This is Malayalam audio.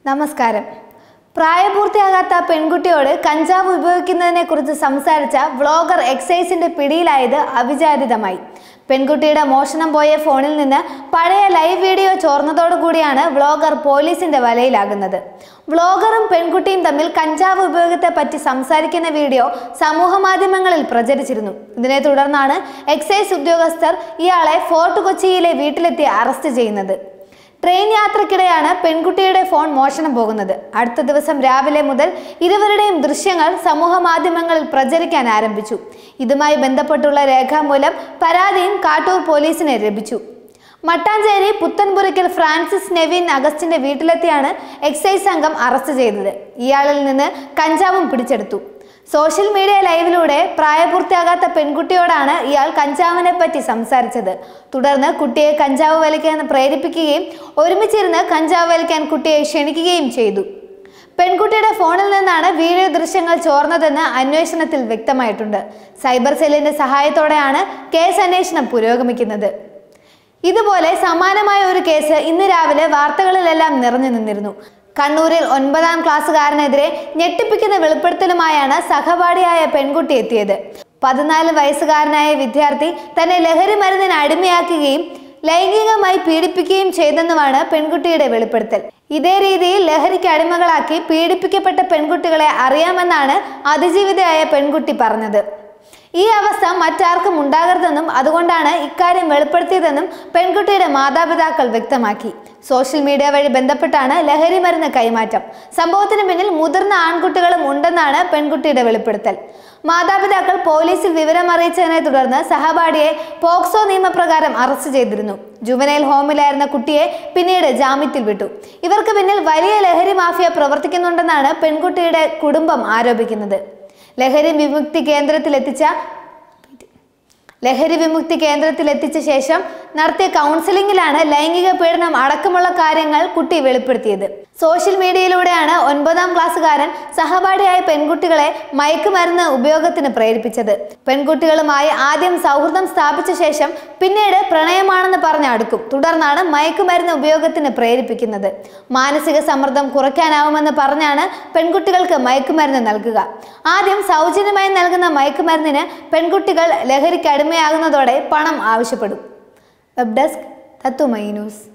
നമസ്കാരം പ്രായപൂർത്തിയാകാത്ത പെൺകുട്ടിയോട് കഞ്ചാവ് ഉപയോഗിക്കുന്നതിനെ കുറിച്ച് സംസാരിച്ച വ്ളോഗർ എക്സൈസിന്റെ പിടിയിലായത് അവിചാരിതമായി പെൺകുട്ടിയുടെ മോഷണം പോയ ഫോണിൽ നിന്ന് പഴയ ലൈവ് വീഡിയോ ചോർന്നതോടുകൂടിയാണ് വ്ളോഗർ പോലീസിന്റെ വലയിലാകുന്നത് വ്ളോഗറും പെൺകുട്ടിയും തമ്മിൽ കഞ്ചാവ് ഉപയോഗത്തെ പറ്റി സംസാരിക്കുന്ന വീഡിയോ സമൂഹ മാധ്യമങ്ങളിൽ പ്രചരിച്ചിരുന്നു ഇതിനെ തുടർന്നാണ് എക്സൈസ് ഉദ്യോഗസ്ഥർ ഇയാളെ ഫോർട്ട് കൊച്ചിയിലെ വീട്ടിലെത്തി അറസ്റ്റ് ചെയ്യുന്നത് ട്രെയിൻ യാത്രക്കിടെയാണ് പെൺകുട്ടിയുടെ ഫോൺ മോഷണം പോകുന്നത് അടുത്ത ദിവസം രാവിലെ മുതൽ ഇരുവരുടെയും ദൃശ്യങ്ങൾ സമൂഹ മാധ്യമങ്ങളിൽ പ്രചരിക്കാൻ ആരംഭിച്ചു ഇതുമായി ബന്ധപ്പെട്ടുള്ള രേഖാമൂലം പരാതിയും കാട്ടൂർ പോലീസിന് ലഭിച്ചു മട്ടാഞ്ചേരി പുത്തൻപുരയ്ക്കൽ ഫ്രാൻസിസ് നെവിൻ അഗസ്റ്റിന്റെ വീട്ടിലെത്തിയാണ് എക്സൈസ് സംഘം അറസ്റ്റ് ചെയ്തത് ഇയാളിൽ നിന്ന് കഞ്ചാവും പിടിച്ചെടുത്തു സോഷ്യൽ മീഡിയ ലൈവിലൂടെ പ്രായപൂർത്തിയാകാത്ത പെൺകുട്ടിയോടാണ് ഇയാൾ കഞ്ചാവിനെ പറ്റി സംസാരിച്ചത് തുടർന്ന് കുട്ടിയെ കഞ്ചാവ് വലിക്കാൻ പ്രേരിപ്പിക്കുകയും ഒരുമിച്ചിരുന്ന് കഞ്ചാവ് വലിക്കാൻ കുട്ടിയെ ക്ഷണിക്കുകയും ചെയ്തു പെൺകുട്ടിയുടെ ഫോണിൽ നിന്നാണ് വീഡിയോ ദൃശ്യങ്ങൾ ചോർന്നതെന്ന് അന്വേഷണത്തിൽ വ്യക്തമായിട്ടുണ്ട് സൈബർ സെല്ലിന്റെ സഹായത്തോടെയാണ് കേസ് അന്വേഷണം പുരോഗമിക്കുന്നത് ഇതുപോലെ സമാനമായ ഒരു കേസ് ഇന്ന് രാവിലെ വാർത്തകളിലെല്ലാം നിറഞ്ഞു നിന്നിരുന്നു കണ്ണൂരിൽ ഒൻപതാം ക്ലാസ്സുകാരനെതിരെ ഞെട്ടിപ്പിക്കുന്ന വെളിപ്പെടുത്തലുമായാണ് സഹപാഠിയായ പെൺകുട്ടി എത്തിയത് പതിനാല് വയസ്സുകാരനായ വിദ്യാർത്ഥി തന്നെ ലഹരി മരുന്നിന് അടിമയാക്കുകയും ലൈംഗികമായി പീഡിപ്പിക്കുകയും ചെയ്തെന്നുമാണ് പെൺകുട്ടിയുടെ വെളിപ്പെടുത്തൽ ഇതേ രീതിയിൽ ലഹരിക്ക് അടിമകളാക്കി പീഡിപ്പിക്കപ്പെട്ട പെൺകുട്ടികളെ അറിയാമെന്നാണ് അതിജീവിതയായ പെൺകുട്ടി പറഞ്ഞത് ഈ അവസ്ഥ മറ്റാർക്കും ഉണ്ടാകരുതെന്നും അതുകൊണ്ടാണ് ഇക്കാര്യം വെളിപ്പെടുത്തിയതെന്നും പെൺകുട്ടിയുടെ മാതാപിതാക്കൾ വ്യക്തമാക്കി സോഷ്യൽ മീഡിയ വഴി ബന്ധപ്പെട്ടാണ് ലഹരി മരുന്ന് കൈമാറ്റം സംഭവത്തിന് പിന്നിൽ മുതിർന്ന ആൺകുട്ടികളും ഉണ്ടെന്നാണ് പെൺകുട്ടിയുടെ വെളിപ്പെടുത്തൽ മാതാപിതാക്കൾ പോലീസിൽ വിവരം അറിയിച്ചതിനെ തുടർന്ന് സഹപാഠിയെ പോക്സോ നിയമപ്രകാരം അറസ്റ്റ് ചെയ്തിരുന്നു ജുവനൈൽ ഹോമിലായിരുന്ന കുട്ടിയെ പിന്നീട് ജാമ്യത്തിൽ വിട്ടു ഇവർക്ക് പിന്നിൽ വലിയ ലഹരി മാഫിയ പ്രവർത്തിക്കുന്നുണ്ടെന്നാണ് പെൺകുട്ടിയുടെ കുടുംബം ആരോപിക്കുന്നത് ലഹരി വിമുക്തി കേന്ദ്രത്തിൽ എത്തിച്ച ലഹരി വിമുക്തി കേന്ദ്രത്തിൽ എത്തിച്ച ശേഷം നടത്തിയ കൗൺസിലിംഗിലാണ് ലൈംഗിക പീഡനം അടക്കമുള്ള കാര്യങ്ങൾ കുട്ടി വെളിപ്പെടുത്തിയത് സോഷ്യൽ മീഡിയയിലൂടെയാണ് ഒൻപതാം ക്ലാസ്സുകാരൻ സഹപാഠിയായ പെൺകുട്ടികളെ മയക്കുമരുന്ന് ഉപയോഗത്തിന് പ്രേരിപ്പിച്ചത് പെൺകുട്ടികളുമായി ആദ്യം സൗഹൃദം സ്ഥാപിച്ച ശേഷം പിന്നീട് പ്രണയമാണെന്ന് പറഞ്ഞ് അടുക്കും തുടർന്നാണ് മയക്കുമരുന്ന് ഉപയോഗത്തിന് പ്രേരിപ്പിക്കുന്നത് മാനസിക സമ്മർദ്ദം കുറയ്ക്കാനാവുമെന്ന് പറഞ്ഞാണ് പെൺകുട്ടികൾക്ക് മയക്കുമരുന്ന് നൽകുക ആദ്യം സൗജന്യമായി നൽകുന്ന മയക്കുമരുന്നിന് പെൺകുട്ടികൾ ലഹരിക്ക് അടിമയാകുന്നതോടെ പണം ആവശ്യപ്പെടും വെബ് ഡെസ്ക് തത്തുമൈ ന്യൂസ്